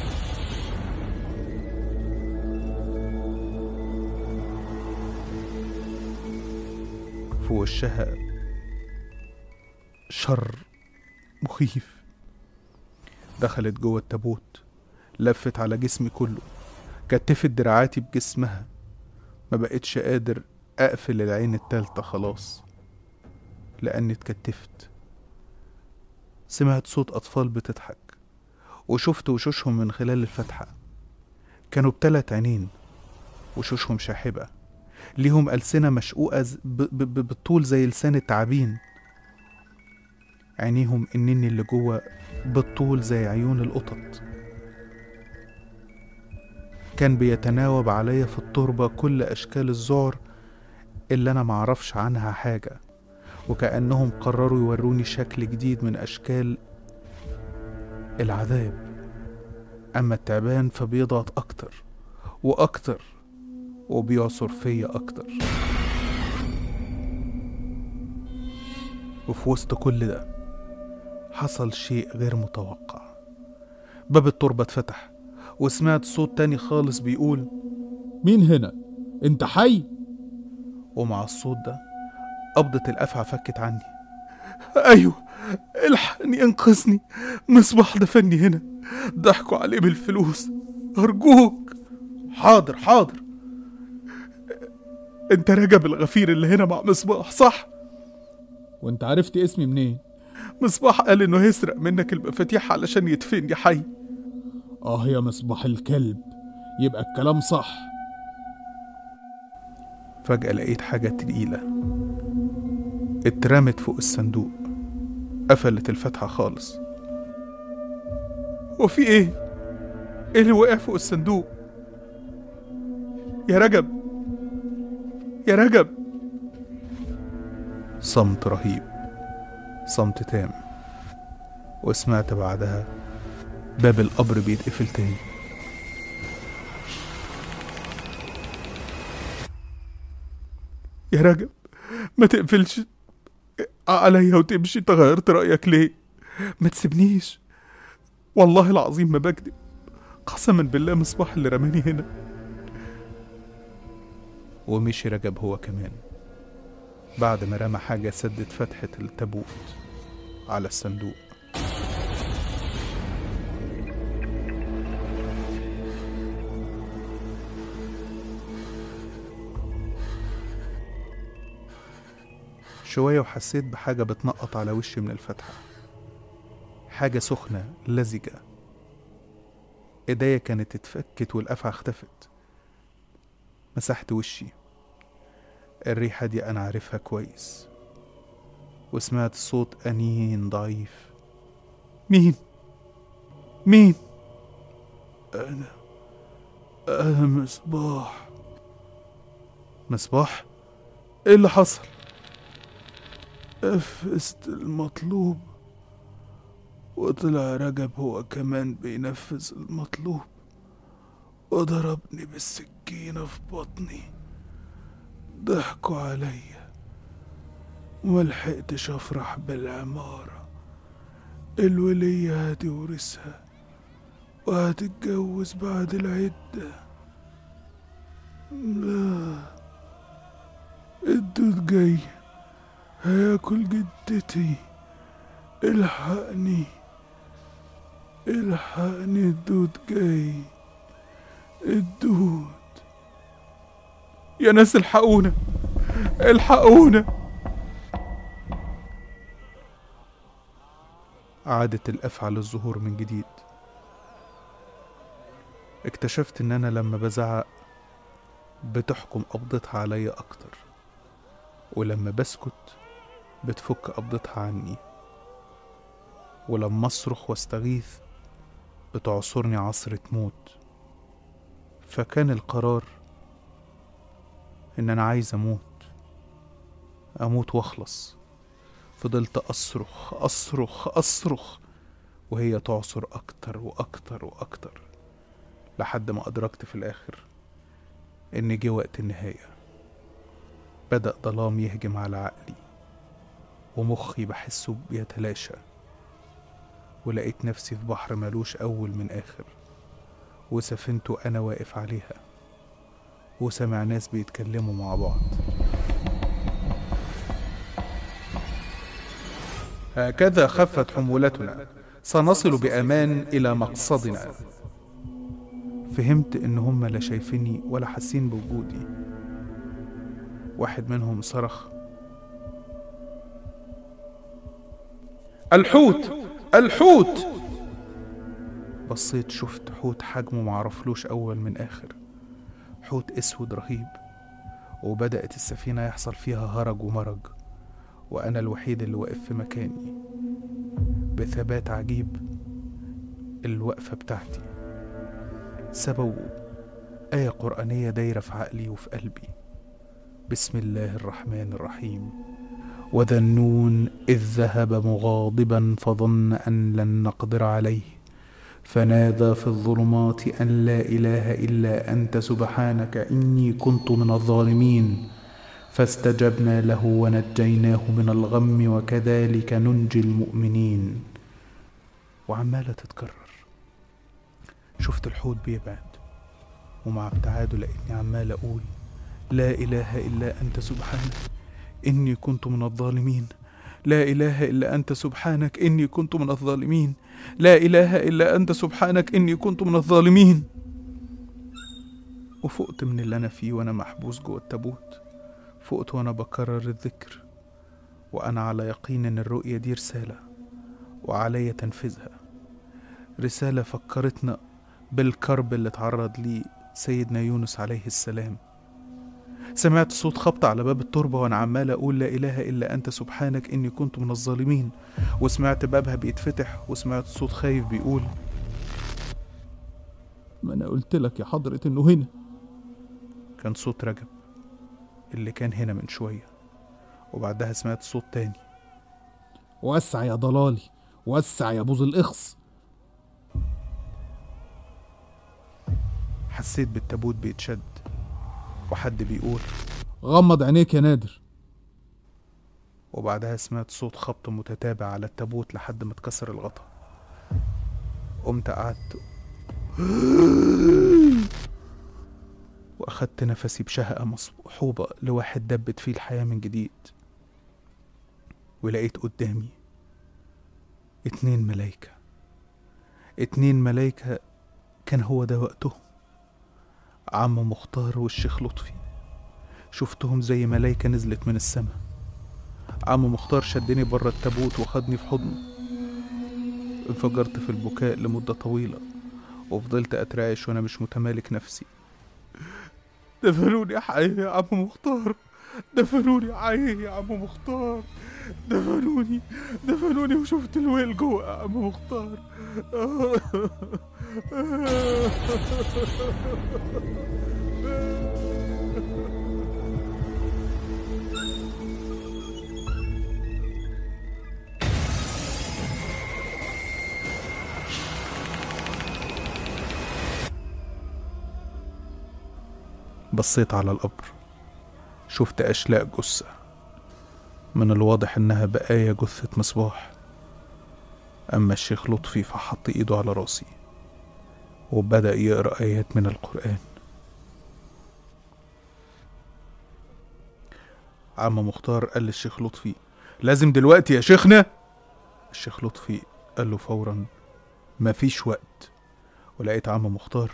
في وشها شر مخيف دخلت جوه التابوت لفت على جسمي كله كتفت دراعاتي بجسمها ما بقتش قادر اقفل العين التالتة خلاص لاني اتكتفت سمعت صوت اطفال بتضحك وشفت وشوشهم من خلال الفتحة كانوا بتلات عينين وشوشهم شاحبة ليهم ألسنة مشقوقة ز- ب- ب- ب- بالطول زي لسان التعابين عينيهم النني اللي جوه بالطول زي عيون القطط كان بيتناوب عليا في التربة كل أشكال الذعر اللي أنا معرفش عنها حاجة وكأنهم قرروا يوروني شكل جديد من أشكال العذاب أما التعبان فبيضغط أكتر وأكتر وبيعصر فيا أكتر وفي وسط كل ده حصل شيء غير متوقع باب التربة اتفتح وسمعت صوت تاني خالص بيقول مين هنا انت حي ومع الصوت ده قبضة الأفعى فكت عني أيوه الحقني انقذني مصباح دفني هنا ضحكوا عليه بالفلوس أرجوك حاضر حاضر انت رجب الغفير اللي هنا مع مصباح صح وانت عرفت اسمي منين مصباح قال انه هيسرق منك المفاتيح علشان يدفني حي اه يا مصباح الكلب يبقى الكلام صح فجأة لقيت حاجة تقيلة اترمت فوق الصندوق قفلت الفتحة خالص وفي ايه؟ ايه اللي وقع فوق الصندوق؟ يا رجب يا رجب صمت رهيب صمت تام وسمعت بعدها باب القبر بيتقفل تاني يا رجب ما تقفلش عليا وتمشي انت غيرت رأيك ليه ما تسيبنيش والله العظيم ما بكذب قسما بالله مصباح اللي رماني هنا ومشي رجب هو كمان بعد ما رمى حاجة سدت فتحة التابوت على الصندوق شوية وحسيت بحاجة بتنقط على وشي من الفتحة حاجة سخنة لزجة ايديا كانت اتفكت والقفعة اختفت مسحت وشي الريحة دي أنا عارفها كويس وسمعت صوت أنين ضعيف مين؟ مين؟ أنا أنا مصباح مصباح؟ إيه اللي حصل؟ نفذت المطلوب وطلع رجب هو كمان بينفذ المطلوب وضربني بالسكينة في بطني ضحكوا عليا وملحقتش أفرح بالعمارة الولية هتورثها وهتتجوز بعد العدة لا الدود جاي هياكل جدتي الحقني الحقني الدود جاي الدود يا ناس الحقونا الحقونا عادت الأفعى للظهور من جديد اكتشفت ان انا لما بزعق بتحكم قبضتها عليا اكتر ولما بسكت بتفك قبضتها عني ولما اصرخ واستغيث بتعصرني عصرة موت فكان القرار ان انا عايز اموت اموت واخلص فضلت اصرخ اصرخ اصرخ وهي تعصر اكتر واكتر واكتر لحد ما ادركت في الاخر ان جه وقت النهايه بدا ظلام يهجم على عقلي ومخي بحسه بيتلاشى ولقيت نفسي في بحر ملوش أول من آخر وسفنت وأنا واقف عليها وسمع ناس بيتكلموا مع بعض هكذا خفت حمولتنا سنصل بأمان إلى مقصدنا فهمت إن هم لا شايفيني ولا حاسين بوجودي واحد منهم صرخ الحوت الحوت بصيت شفت حوت حجمه معرفلوش أول من آخر حوت أسود رهيب وبدأت السفينة يحصل فيها هرج ومرج وأنا الوحيد اللي واقف في مكاني بثبات عجيب الوقفة بتاعتي سببه آية قرآنية دايرة في عقلي وفي قلبي بسم الله الرحمن الرحيم وذا النون إذ ذهب مغاضبا فظن أن لن نقدر عليه فنادى في الظلمات أن لا إله إلا أنت سبحانك إني كنت من الظالمين فاستجبنا له ونجيناه من الغم وكذلك ننجي المؤمنين وعمالة تتكرر شفت الحوت بيبعد ومع ابتعاده لقيتني عمال أقول لا إله إلا أنت سبحانك إني كنت من الظالمين لا إله إلا أنت سبحانك إني كنت من الظالمين لا إله إلا أنت سبحانك إني كنت من الظالمين وفقت من اللي أنا فيه وأنا محبوس جوه التابوت فقت وأنا بكرر الذكر وأنا على يقين إن الرؤية دي رسالة وعلي تنفيذها رسالة فكرتنا بالكرب اللي اتعرض ليه سيدنا يونس عليه السلام سمعت صوت خبط على باب التربة وأنا عمال أقول لا إله إلا أنت سبحانك إني كنت من الظالمين وسمعت بابها بيتفتح وسمعت صوت خايف بيقول ما انا قلت لك يا حضرة انه هنا كان صوت رجب اللي كان هنا من شوية وبعدها سمعت صوت تاني وسع يا ضلالي وسع يا بوز الاخص حسيت بالتابوت بيتشد وحد بيقول غمض عينيك يا نادر وبعدها سمعت صوت خبط متتابع على التابوت لحد ما اتكسر الغطا قمت قعدت واخدت نفسي بشهقة مصحوبة لواحد دبت فيه الحياة من جديد ولقيت قدامي اتنين ملايكة اتنين ملايكة كان هو ده وقتهم عم مختار والشيخ لطفي شفتهم زي ملايكة نزلت من السما عم مختار شدني بره التابوت وخدني في حضنه انفجرت في البكاء لمدة طويلة وفضلت أترعش وأنا مش متمالك نفسي دفنوني حي يا عم مختار دفنوني حي يا عم مختار دفنوني دفنوني وشفت الويل جوه يا عم مختار بصيت على القبر شفت أشلاء جثة من الواضح إنها بقايا جثة مصباح أما الشيخ لطفي فحط إيده على راسي وبدأ يقرأ آيات من القرآن عم مختار قال للشيخ لطفي لازم دلوقتي يا شيخنا الشيخ لطفي قال له فورا مفيش وقت ولقيت عم مختار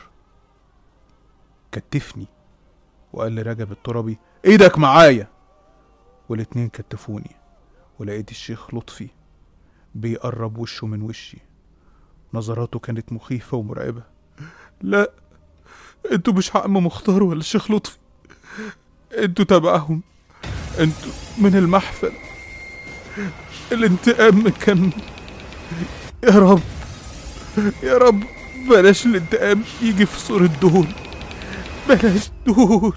كتفني وقال لي رجب التربي ايدك معايا والاتنين كتفوني ولقيت الشيخ لطفي بيقرب وشه من وشي نظراته كانت مخيفة ومرعبة لا انتوا مش عم مختار ولا الشيخ لطفي انتوا تبعهم انتوا من المحفل الانتقام مكمل يا رب يا رب بلاش الانتقام يجي في صورة دهون بلاش دهون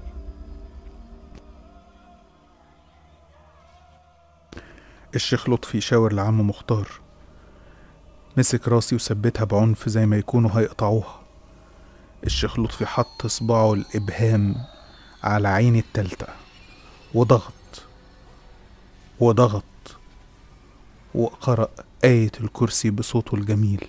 الشيخ لطفي شاور لعم مختار مسك راسي وثبتها بعنف زي ما يكونوا هيقطعوها الشيخ لطفي حط صباعه الإبهام على عيني التالتة وضغط وضغط وقرأ آية الكرسي بصوته الجميل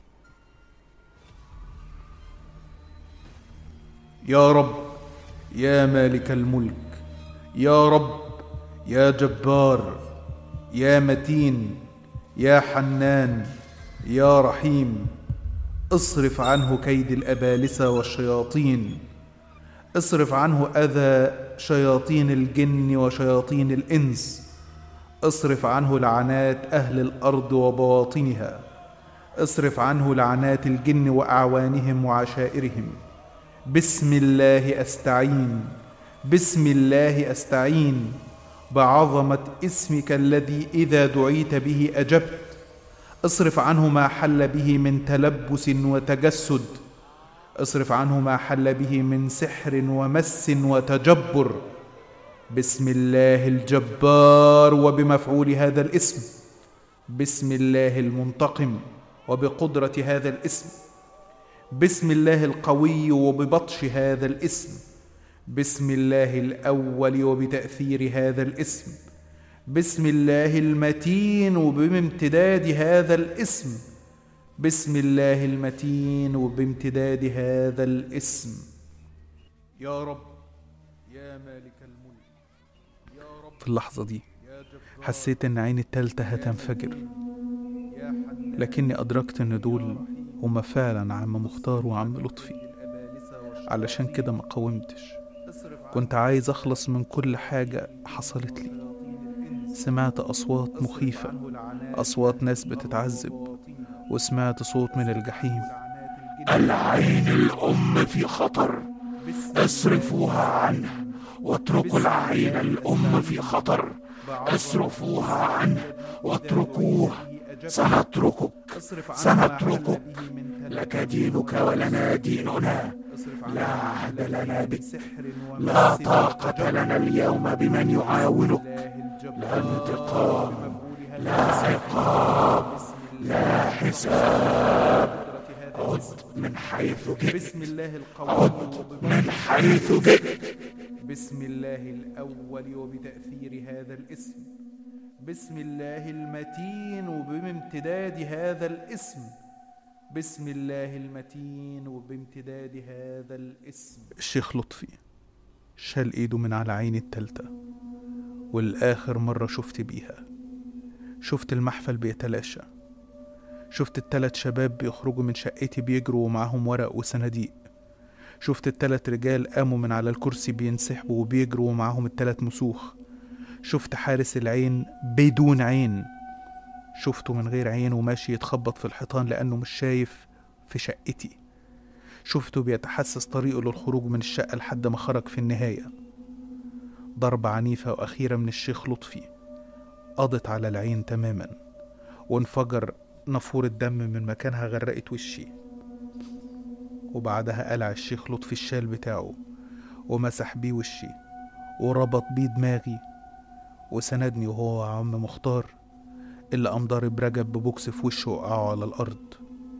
يا رب يا مالك الملك يا رب يا جبار يا متين يا حنان يا رحيم اصرف عنه كيد الابالسه والشياطين اصرف عنه اذى شياطين الجن وشياطين الانس اصرف عنه لعنات اهل الارض وبواطنها اصرف عنه لعنات الجن واعوانهم وعشائرهم بسم الله استعين بسم الله استعين بعظمه اسمك الذي اذا دعيت به اجبت اصرف عنه ما حل به من تلبس وتجسد اصرف عنه ما حل به من سحر ومس وتجبر بسم الله الجبار وبمفعول هذا الاسم بسم الله المنتقم وبقدره هذا الاسم بسم الله القوي وببطش هذا الاسم بسم الله الاول وبتاثير هذا الاسم بسم الله المتين وبامتداد هذا الاسم بسم الله المتين وبامتداد هذا الاسم يا رب يا مالك الملك يا رب في اللحظة دي حسيت ان عيني التالتة هتنفجر لكني أدركت إن دول هما فعلا عم مختار وعم لطفي علشان كده ما قاومتش كنت عايز أخلص من كل حاجة حصلت لي سمعت أصوات مخيفة أصوات ناس بتتعذب وسمعت صوت من الجحيم العين الأم في خطر اصرفوها عنه واتركوا العين الأم في خطر اصرفوها عنه واتركوه سنتركك سنتركك لك دينك ولنا ديننا لا عهد لنا بك لا طاقة لنا اليوم بمن يعاونك لا انتقام لا عقاب لا حساب عد من حيث جئت بسم الله القوي عد من حيث جئت بسم الله الأول وبتأثير هذا الاسم بسم الله المتين وبامتداد هذا الاسم بسم الله المتين وبامتداد هذا الاسم الشيخ لطفي شال ايده من على عيني التالتة والآخر مرة شفت بيها شفت المحفل بيتلاشى شفت التلات شباب بيخرجوا من شقتي بيجروا ومعاهم ورق وصناديق شفت التلات رجال قاموا من على الكرسي بينسحبوا وبيجروا ومعاهم التلات مسوخ شفت حارس العين بدون عين شفته من غير عين وماشي يتخبط في الحيطان لأنه مش شايف في شقتي شفته بيتحسس طريقه للخروج من الشقة لحد ما خرج في النهاية ضربة عنيفة وأخيرة من الشيخ لطفي قضت على العين تماما وانفجر نافورة دم من مكانها غرقت وشي وبعدها قلع الشيخ لطفي الشال بتاعه ومسح بيه وشي وربط بيه دماغي وسندني وهو عم مختار اللي قام ضارب رجب ببوكس في وشه وقعه على الأرض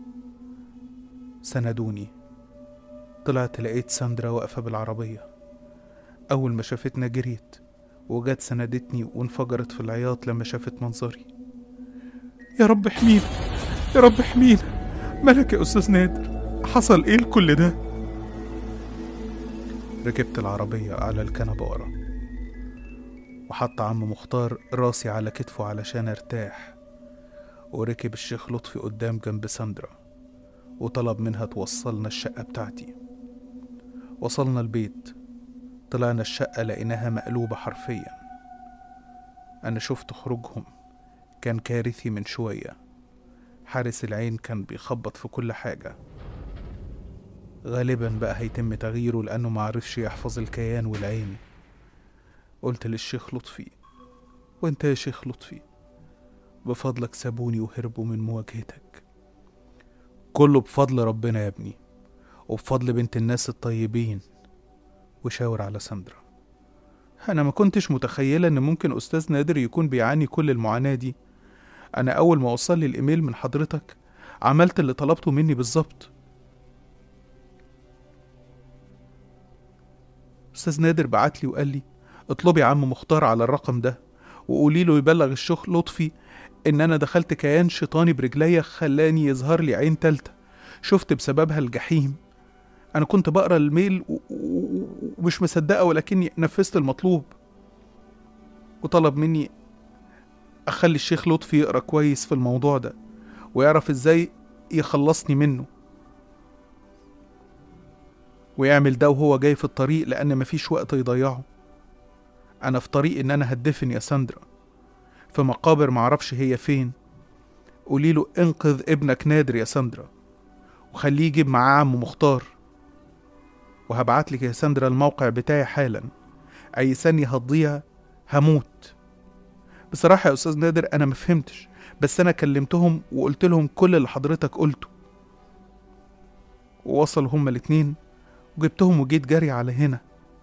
سندوني طلعت لقيت ساندرا واقفة بالعربية أول ما شافتنا جريت وجت سندتني وانفجرت في العياط لما شافت منظري يا رب احمينا يا رب احمينا مالك يا أستاذ نادر حصل ايه لكل ده ركبت العربية على الكنبة ورا وحط عم مختار راسي على كتفه علشان ارتاح وركب الشيخ لطفي قدام جنب ساندرا وطلب منها توصلنا الشقة بتاعتي وصلنا البيت طلعنا الشقة لقيناها مقلوبة حرفيا أنا شفت خروجهم كان كارثي من شوية حارس العين كان بيخبط في كل حاجة غالبا بقى هيتم تغييره لأنه معرفش يحفظ الكيان والعين قلت للشيخ لطفي وانت يا شيخ لطفي بفضلك سابوني وهربوا من مواجهتك كله بفضل ربنا يا ابني وبفضل بنت الناس الطيبين وشاور على ساندرا أنا ما كنتش متخيلة إن ممكن أستاذ نادر يكون بيعاني كل المعاناة دي أنا أول ما وصل لي الإيميل من حضرتك عملت اللي طلبته مني بالظبط أستاذ نادر بعت لي وقال لي اطلبي عم مختار على الرقم ده وقولي له يبلغ الشيخ لطفي إن أنا دخلت كيان شيطاني برجليا خلاني يظهر لي عين تالتة شفت بسببها الجحيم أنا كنت بقرا الميل و- و- ومش مصدقة ولكني نفذت المطلوب وطلب مني أخلي الشيخ لطفي يقرا كويس في الموضوع ده ويعرف إزاي يخلصني منه ويعمل ده وهو جاي في الطريق لأن مفيش وقت يضيعه أنا في طريق إن أنا هدفن يا ساندرا في مقابر معرفش هي فين قولي له انقذ ابنك نادر يا ساندرا وخليه يجيب معاه عم مختار وهبعت لك يا ساندرا الموقع بتاعي حالا أي ثانية هتضيع هموت بصراحة يا أستاذ نادر أنا مفهمتش بس أنا كلمتهم وقلت لهم كل اللي حضرتك قلته ووصلوا هما الاتنين وجبتهم وجيت جري على هنا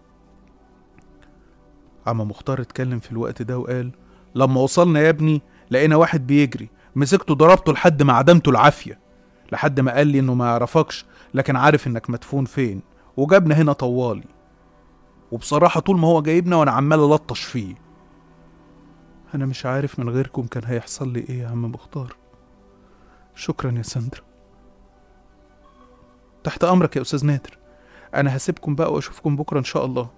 عم مختار اتكلم في الوقت ده وقال لما وصلنا يا ابني لقينا واحد بيجري مسكته ضربته لحد ما عدمته العافية لحد ما قال لي انه ما يعرفكش لكن عارف انك مدفون فين وجابنا هنا طوالي وبصراحة طول ما هو جايبنا وانا عمال الطش فيه انا مش عارف من غيركم كان هيحصل لي ايه يا عم مختار شكرا يا ساندرا تحت امرك يا استاذ نادر انا هسيبكم بقى واشوفكم بكره ان شاء الله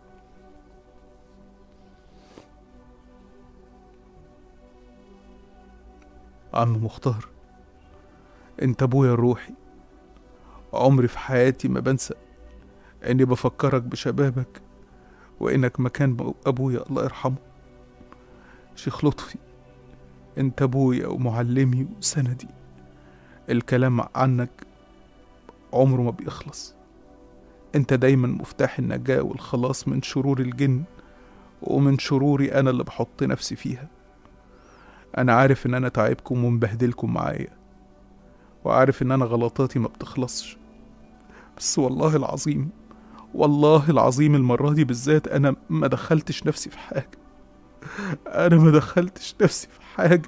عم مختار انت ابويا الروحي عمري في حياتي ما بنسى اني بفكرك بشبابك وإنك مكان أبويا الله يرحمه شيخ لطفي أنت أبويا ومعلمي وسندي الكلام عنك عمره ما بيخلص أنت دايما مفتاح النجاة والخلاص من شرور الجن ومن شروري أنا اللي بحط نفسي فيها أنا عارف إن أنا تعبكم ومبهدلكم معايا وعارف إن أنا غلطاتي ما بتخلصش بس والله العظيم والله العظيم المرة دي بالذات أنا ما دخلتش نفسي في حاجة أنا ما دخلتش نفسي في حاجة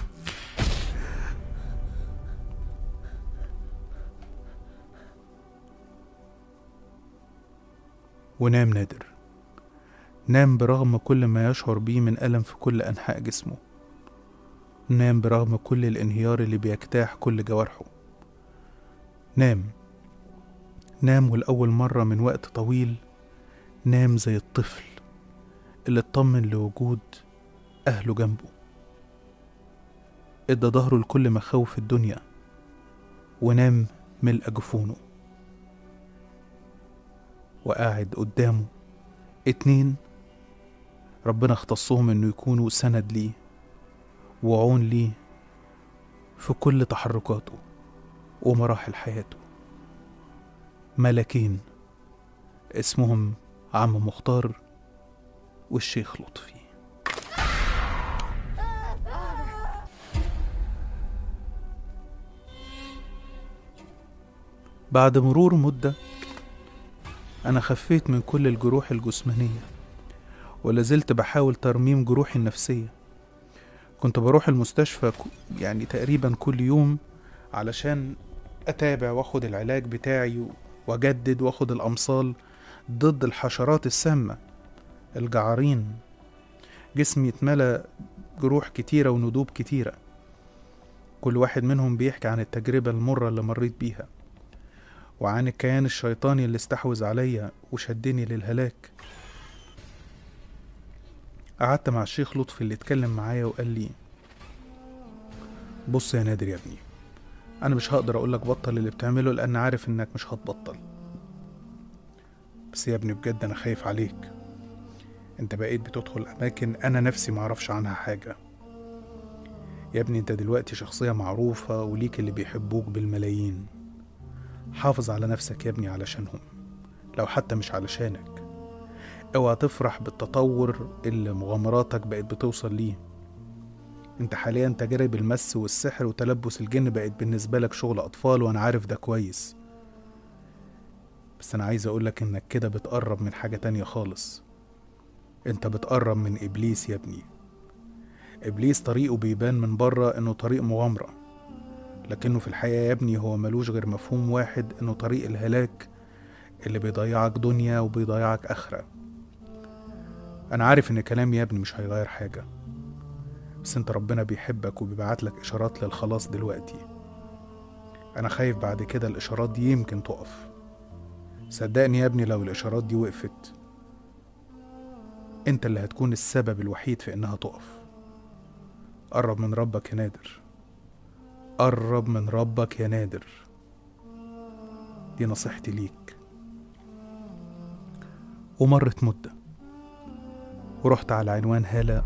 ونام نادر نام برغم كل ما يشعر بيه من ألم في كل أنحاء جسمه نام برغم كل الانهيار اللي بيجتاح كل جوارحه نام نام ولأول مرة من وقت طويل نام زي الطفل اللي اطمن لوجود أهله جنبه ادى ظهره لكل مخاوف الدنيا ونام ملء جفونه وقاعد قدامه اتنين ربنا اختصهم انه يكونوا سند ليه وعون ليه في كل تحركاته ومراحل حياته ملكين اسمهم عم مختار والشيخ لطفي بعد مرور مدة أنا خفيت من كل الجروح الجسمانية ولازلت بحاول ترميم جروحي النفسية كنت بروح المستشفى ك- يعني تقريبا كل يوم علشان أتابع وأخد العلاج بتاعي و- وأجدد وأخد الأمصال ضد الحشرات السامة الجعارين جسمي اتملى جروح كتيرة وندوب كتيرة كل واحد منهم بيحكي عن التجربة المرة اللي مريت بيها وعن الكيان الشيطاني اللي استحوذ عليا وشدني للهلاك قعدت مع الشيخ لطفي اللي اتكلم معايا وقال لي بص يا نادر يا ابني انا مش هقدر اقولك بطل اللي بتعمله لان عارف انك مش هتبطل بس يا ابني بجد انا خايف عليك انت بقيت بتدخل اماكن انا نفسي معرفش عنها حاجة يا ابني انت دلوقتي شخصية معروفة وليك اللي بيحبوك بالملايين حافظ على نفسك يا ابني علشانهم لو حتى مش علشانك اوعى تفرح بالتطور اللي مغامراتك بقت بتوصل ليه انت حاليا تجارب المس والسحر وتلبس الجن بقت بالنسبة لك شغل أطفال وأنا عارف ده كويس بس أنا عايز أقولك إنك كده بتقرب من حاجة تانية خالص انت بتقرب من إبليس يا ابني إبليس طريقه بيبان من بره إنه طريق مغامرة لكنه في الحقيقة يا ابني هو ملوش غير مفهوم واحد إنه طريق الهلاك اللي بيضيعك دنيا وبيضيعك آخرة أنا عارف إن كلامي يا ابني مش هيغير حاجة بس انت ربنا بيحبك وبيبعت لك إشارات للخلاص دلوقتي أنا خايف بعد كده الإشارات دي يمكن تقف صدقني يا ابني لو الإشارات دي وقفت انت اللي هتكون السبب الوحيد في إنها تقف قرب من ربك يا نادر قرب من ربك يا نادر دي نصيحتي ليك ومرت مدة ورحت على عنوان هالة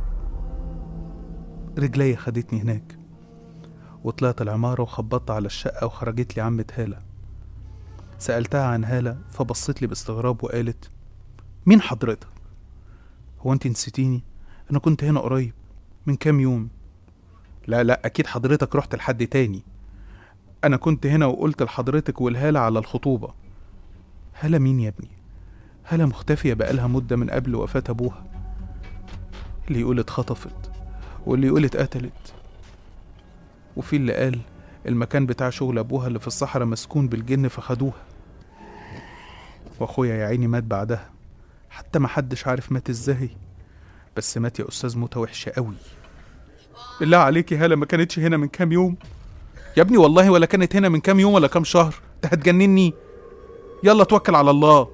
رجلي خدتني هناك وطلعت العمارة وخبطت على الشقة وخرجت لي عمة هالة سألتها عن هالة فبصت لي باستغراب وقالت مين حضرتك؟ هو انت نسيتيني؟ انا كنت هنا قريب من كام يوم لا لا اكيد حضرتك رحت لحد تاني انا كنت هنا وقلت لحضرتك والهالة على الخطوبة هالة مين يا ابني؟ هالة مختفية بقالها مدة من قبل وفاة أبوها اللي يقول اتخطفت واللي يقول اتقتلت وفي اللي قال المكان بتاع شغل أبوها اللي في الصحراء مسكون بالجن فخدوها وأخويا يا عيني مات بعدها حتى محدش عارف مات ازاي بس مات يا أستاذ موتة وحشة قوي بالله عليكي هالة ما كانتش هنا من كام يوم يا ابني والله ولا كانت هنا من كام يوم ولا كام شهر انت هتجنني يلا توكل على الله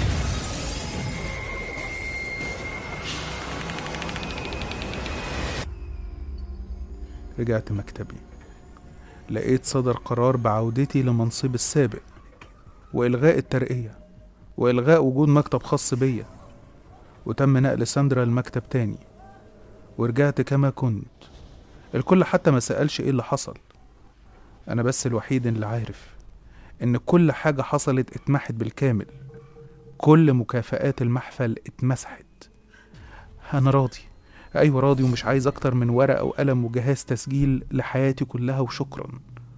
رجعت مكتبي لقيت صدر قرار بعودتي لمنصبي السابق وإلغاء الترقية وإلغاء وجود مكتب خاص بيا وتم نقل ساندرا المكتب تاني ورجعت كما كنت الكل حتى ما سألش ايه اللي حصل انا بس الوحيد اللي عارف ان كل حاجة حصلت اتمحت بالكامل كل مكافآت المحفل اتمسحت انا راضي ايوه راضي ومش عايز اكتر من ورقة وقلم وجهاز تسجيل لحياتي كلها وشكرا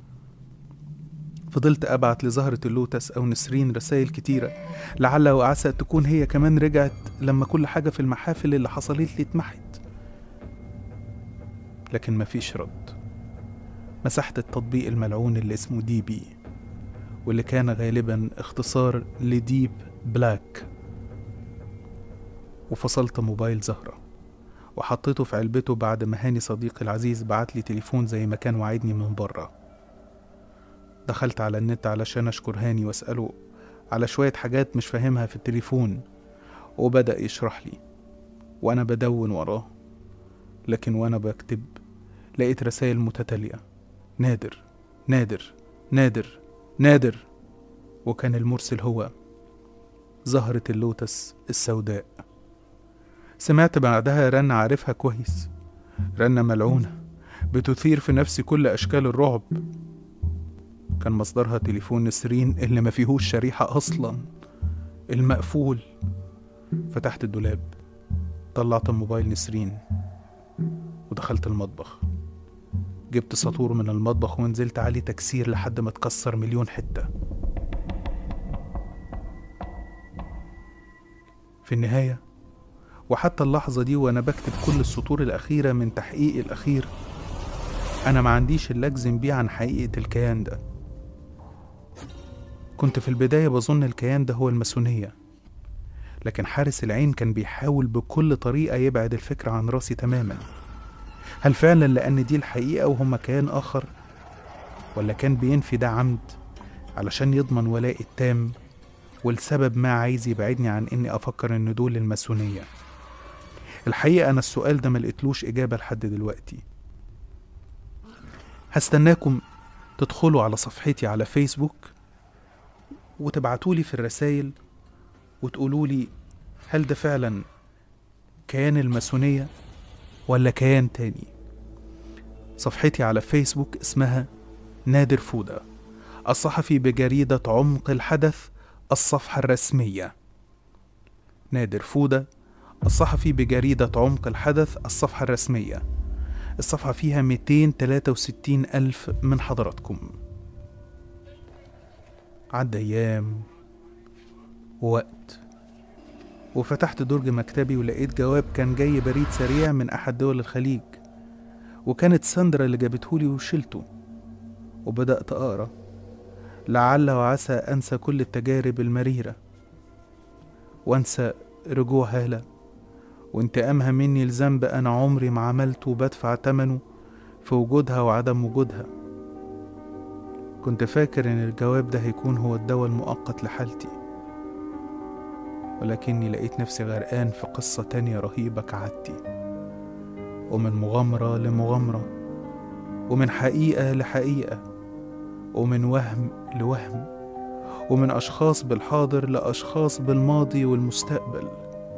فضلت ابعت لزهرة اللوتس او نسرين رسائل كتيرة لعل وعسى تكون هي كمان رجعت لما كل حاجة في المحافل اللي حصلت لي اتمحت لكن مفيش رد مسحت التطبيق الملعون اللي اسمه دي بي واللي كان غالبا اختصار لديب بلاك وفصلت موبايل زهرة وحطيته في علبته بعد ما هاني صديقي العزيز بعت لي تليفون زي ما كان وعدني من بره دخلت على النت علشان أشكر هاني وأسأله على شوية حاجات مش فاهمها في التليفون وبدأ يشرح لي وأنا بدون وراه لكن وأنا بكتب لقيت رسائل متتالية نادر نادر نادر نادر وكان المرسل هو زهرة اللوتس السوداء سمعت بعدها رنة عارفها كويس رنة ملعونة بتثير في نفسي كل أشكال الرعب كان مصدرها تليفون نسرين اللي ما فيهوش شريحة أصلا المقفول فتحت الدولاب طلعت موبايل نسرين ودخلت المطبخ جبت سطور من المطبخ ونزلت عليه تكسير لحد ما اتكسر مليون حتة في النهاية وحتى اللحظة دي وأنا بكتب كل السطور الأخيرة من تحقيقي الأخير أنا ما عنديش اللي أجزم بيه عن حقيقة الكيان ده كنت في البداية بظن الكيان ده هو الماسونية لكن حارس العين كان بيحاول بكل طريقة يبعد الفكرة عن راسي تماما هل فعلا لأن دي الحقيقة وهم كيان آخر ولا كان بينفي ده عمد علشان يضمن ولائي التام ولسبب ما عايز يبعدني عن إني أفكر إن دول الماسونية الحقيقة أنا السؤال ده ملقتلوش إجابة لحد دلوقتي هستناكم تدخلوا على صفحتي على فيسبوك وتبعتولي في الرسايل وتقولولي هل ده فعلا كيان الماسونية ولا كيان تاني صفحتي على فيسبوك اسمها نادر فودة الصحفي بجريدة عمق الحدث الصفحة الرسمية نادر فودة الصحفي بجريدة عمق الحدث الصفحة الرسمية الصفحة فيها 263 ألف من حضراتكم عدى أيام ووقت وفتحت درج مكتبي ولقيت جواب كان جاي بريد سريع من أحد دول الخليج وكانت ساندرا اللي جابتهولي وشلته وبدأت أقرأ لعل وعسى أنسى كل التجارب المريرة وأنسى رجوع هالة وانتقامها مني لذنب أنا عمري ما عملته وبدفع تمنه في وجودها وعدم وجودها كنت فاكر إن الجواب ده هيكون هو الدواء المؤقت لحالتي ولكني لقيت نفسي غرقان في قصة تانية رهيبة كعادتي ومن مغامرة لمغامرة ومن حقيقة لحقيقة ومن وهم لوهم ومن أشخاص بالحاضر لأشخاص بالماضي والمستقبل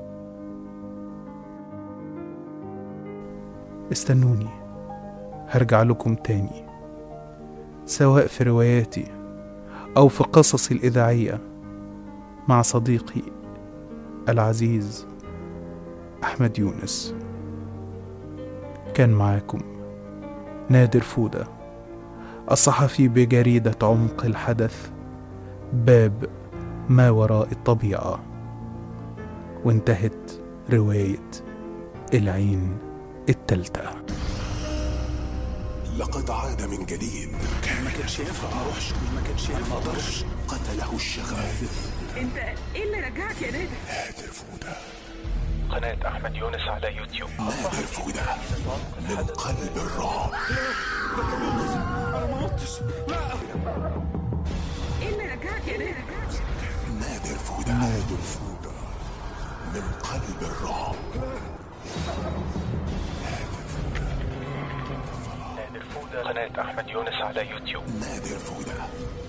استنوني هرجع لكم تاني سواء في رواياتي أو في قصصي الإذاعية مع صديقي العزيز أحمد يونس كان معاكم نادر فودة الصحفي بجريدة عمق الحدث باب ما وراء الطبيعة وانتهت رواية العين التالتة لقد عاد من جديد ما كانش ينفع ما اروحش ما كانش ينفع ما اقدرش قتله الشغف انت ايه اللي رجعك يا نادر نادر فودة قناة أحمد يونس على يوتيوب نادر فودة من قلب الرعب ايه اللي رجعك يا نادر نادر فودة نادر فودة من قلب الرعب نادر فودة قناة أحمد يونس على يوتيوب نادر فودة